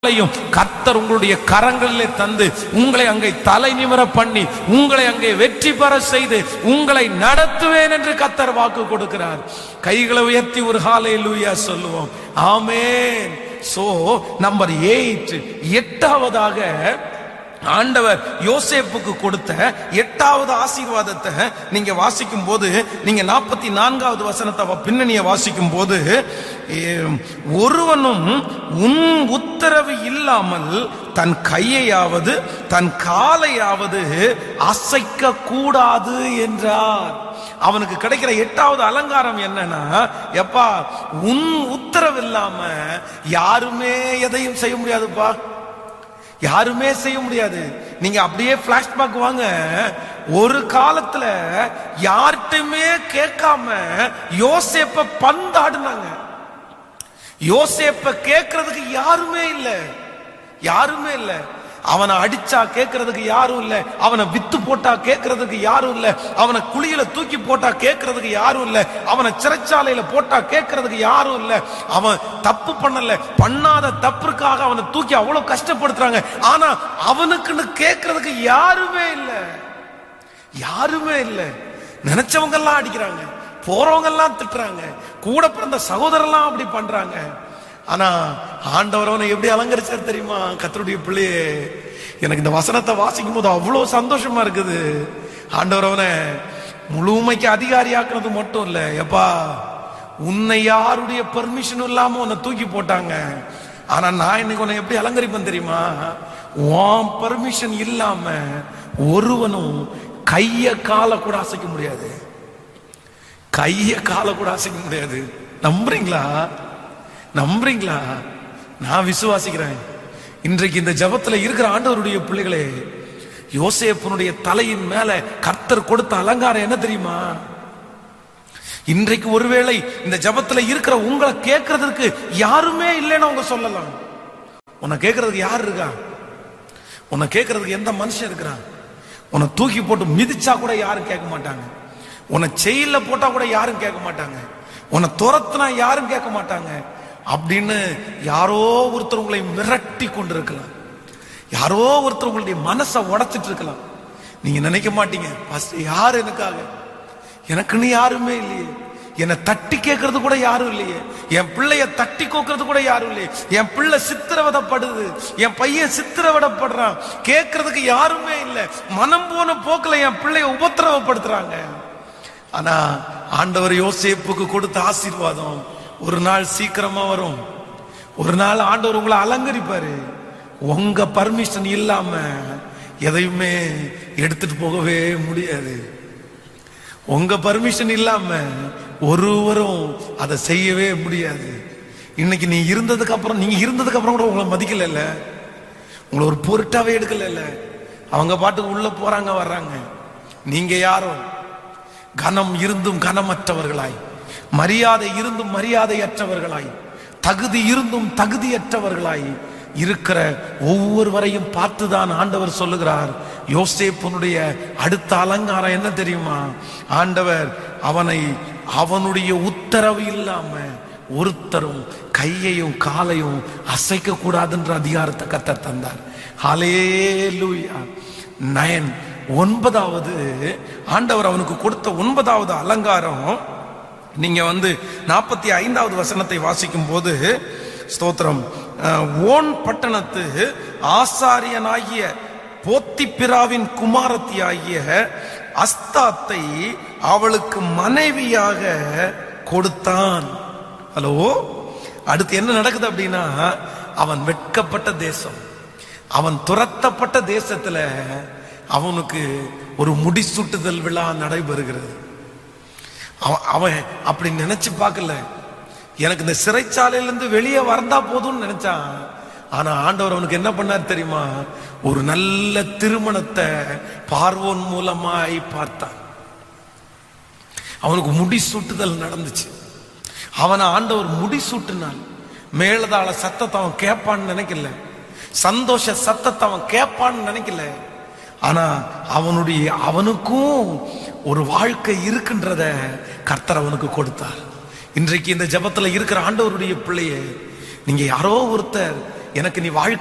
உங்களையும் கர்த்தர் உங்களுடைய கரங்களிலே தந்து உங்களை அங்கே தலை நிமிர பண்ணி உங்களை அங்கே வெற்றி பெற செய்து உங்களை நடத்துவேன் என்று கர்த்தர் வாக்கு கொடுக்கிறார் கைகளை உயர்த்தி ஒரு ஹாலே லூயா சொல்லுவோம் ஆமென் சோ நம்பர் எயிட் எட்டாவதாக ஆண்டவர் யோசேப்புக்கு கொடுத்த எட்டாவது ஆசீர்வாதத்தை நீங்க வாசிக்கும் போது நீங்க நாற்பத்தி நான்காவது வசனத்தை வ- பின்னணியை வாசிக்கும் போது ஏம், ஒருவனும் உன் உத்தரவு இல்லாமல் தன் கையையாவது தன் காலையாவது அசைக்க கூடாது என்றார் அவனுக்கு கிடைக்கிற எட்டாவது அலங்காரம் என்னன்னா எப்பா உன் உத்தரவு இல்லாம யாருமே எதையும் செய்ய முடியாதுப்பா யாருமே செய்ய முடியாது நீங்க அப்படியே பிளாஷ்பேக் வாங்க ஒரு காலத்துல யார்கிட்டயுமே கேட்காம யோசேப்ப பந்தாடுனாங்க யோசேப்ப கேட்கறதுக்கு யாருமே இல்ல யாருமே இல்ல அவனை அடிச்சா கேட்கறதுக்கு யாரும் இல்ல அவனை வித்து போட்டா கேட்கறதுக்கு யாரும் இல்ல அவனை குழியில தூக்கி போட்டா கேட்கறதுக்கு யாரும் இல்ல அவனை சிறைச்சாலையில போட்டா கேட்கறதுக்கு யாரும் இல்ல அவன் தப்பு பண்ணல பண்ணாத தப்புக்காக அவனை தூக்கி அவ்வளவு கஷ்டப்படுத்துறாங்க ஆனா அவனுக்குன்னு கேட்கறதுக்கு யாருமே இல்ல யாருமே இல்ல நினைச்சவங்க எல்லாம் அடிக்கிறாங்க போறவங்க எல்லாம் திட்டுறாங்க கூட பிறந்த சகோதரர்லாம் அப்படி பண்றாங்க ஆனா ஆண்டவர் அவனை எப்படி அலங்கரிச்சார் தெரியுமா கத்தருடைய பிள்ளையே எனக்கு இந்த வசனத்தை வாசிக்கும் போது அவ்வளவு சந்தோஷமா இருக்குது ஆண்டவர் அவனை முழுமைக்கு அதிகாரியாக்குறது மட்டும் இல்ல எப்பா உன்னை யாருடைய பெர்மிஷனும் இல்லாம உன்னை தூக்கி போட்டாங்க ஆனா நான் இன்னைக்கு உன்னை எப்படி அலங்கரிப்பேன் தெரியுமா உன் பர்மிஷன் இல்லாம ஒருவனும் கைய காலை கூட அசைக்க முடியாது கைய காலை கூட அசைக்க முடியாது நம்புறீங்களா நம்புறீங்களா நான் விசுவாசிக்கிறேன் இன்றைக்கு இந்த ஜபத்துல இருக்கிற ஆண்டவருடைய பிள்ளைகளே யோசேப்பனுடைய தலையின் மேல கர்த்தர் கொடுத்த அலங்காரம் என்ன தெரியுமா இன்றைக்கு ஒருவேளை இந்த ஜபத்துல இருக்கிற உங்களை கேட்கறதுக்கு யாருமே இல்லைன்னு அவங்க சொல்லலாம் உன்னை கேட்கறதுக்கு யார் இருக்கா உன்னை கேட்கறதுக்கு எந்த மனுஷன் இருக்கிறான் உன்னை தூக்கி போட்டு மிதிச்சா கூட யாரும் கேட்க மாட்டாங்க உன்னை செயல போட்டா கூட யாரும் கேட்க மாட்டாங்க உன்னை துரத்துனா யாரும் கேட்க மாட்டாங்க அப்படின்னு யாரோ ஒருத்தர் உங்களை மிரட்டி கொண்டிருக்கலாம் யாரோ ஒருத்தர் உங்களுடைய மனசை உடைச்சிட்டு இருக்கலாம் நீங்க நினைக்க மாட்டீங்க "பாஸ்டர், யார் எனக்காக எனக்குன்னு யாருமே இல்லையே என்னை தட்டி கேட்கறது கூட யாரும் இல்லையே என் பிள்ளைய தட்டி கோக்கிறது கூட யாரும் இல்லையே என் பிள்ளை சித்திரவதைப்படுது என் பையன் சித்திரவதைப்படுறான் கேட்கறதுக்கு யாருமே இல்லை மனம் போன போக்குல என் பிள்ளைய உபத்திரவப்படுத்துறாங்க ஆனா ஆண்டவர் யோசேப்புக்கு கொடுத்த ஆசீர்வாதம் ஒரு நாள் சீக்கிரமா வரும் ஒரு நாள் ஆண்டவர் உங்களை அலங்கரிப்பாரு உங்க பர்மிஷன் இல்லாம எதையுமே எடுத்துட்டு போகவே முடியாது உங்க பர்மிஷன் இல்லாம ஒருவரும் அதை செய்யவே முடியாது இன்னைக்கு நீ இருந்ததுக்கு அப்புறம் நீங்க இருந்ததுக்கு அப்புறம் கூட உங்களை மதிக்கல உங்களை ஒரு பொருட்டாவே எடுக்கல அவங்க பாட்டுக்கு உள்ள போறாங்க வர்றாங்க நீங்க யாரும் கனம் இருந்தும் கனமற்றவர்களாய் மரியாதை இருந்தும் மரியாதையற்றவர்களாய் தகுதி இருந்தும் தகுதியற்றவர்களாய் இருக்கிற ஒவ்வொருவரையும் பார்த்துதான் ஆண்டவர் சொல்லுகிறார் யோசேப்பனுடைய அடுத்த அலங்காரம் என்ன தெரியுமா ஆண்டவர் அவனை அவனுடைய உத்தரவு இல்லாம ஒருத்தரும் கையையும் காலையும் அசைக்க கூடாதுன்ற அதிகாரத்தை கத்தர் தந்தார் ஹalleluya நயன் ஒன்பதாவது ஆண்டவர் அவனுக்கு கொடுத்த ஒன்பதாவது அலங்காரம் நீங்க வந்து நாற்பத்தி ஐந்தாவது வசனத்தை வாசிக்கும் போது ஸ்தோத்திரம் அஹ், ஓன் பட்டணத்து ஆசாரியனாகிய போத்திப்பிராவின் குமாரத்தியாகிய அஸ்தாத்தை அவளுக்கு மனைவியாக கொடுத்தான் ஹலோ அடுத்து என்ன நடக்குது அப்படின்னா அவன் வெட்கப்பட்ட தேசம் அவன் துரத்தப்பட்ட தேசத்துல அவனுக்கு ஒரு முடிசூட்டுதல் விழா நடைபெறுகிறது அவன் அவன் அப்படி நினைச்சு பார்க்கல எனக்கு இந்த சிறைச்சாலையிலிருந்து வெளியே வந்தா போதும்னு நினைச்சான் ஆனா ஆண்டவர் அவனுக்கு என்ன பண்ணார் தெரியுமா ஒரு நல்ல திருமணத்தை பார்வோன் மூலமாய் பார்த்தான் அவனுக்கு முடிசூட்டுதல் நடந்துச்சு அவனை ஆண்டவர் முடிசூட்டினான் மேலதாள சத்தத்தை அவன் கேட்பான்னு நினைக்கல சந்தோஷ சத்தத்தை அவன் கேட்பான்னு நினைக்கல ஆனா அவனுடைய அவனுக்கும் ஒரு வாழ்க்கை இருக்குன்றத கர்த்தர் அவனுக்கு கொடுத்தார் இன்றைக்கு இந்த ஜெபத்துல இருக்கிற ஆண்டவருடைய பிள்ளையே நீங்க யாரோ ஒருத்தர் எனக்கு நீ வாழ்க்கை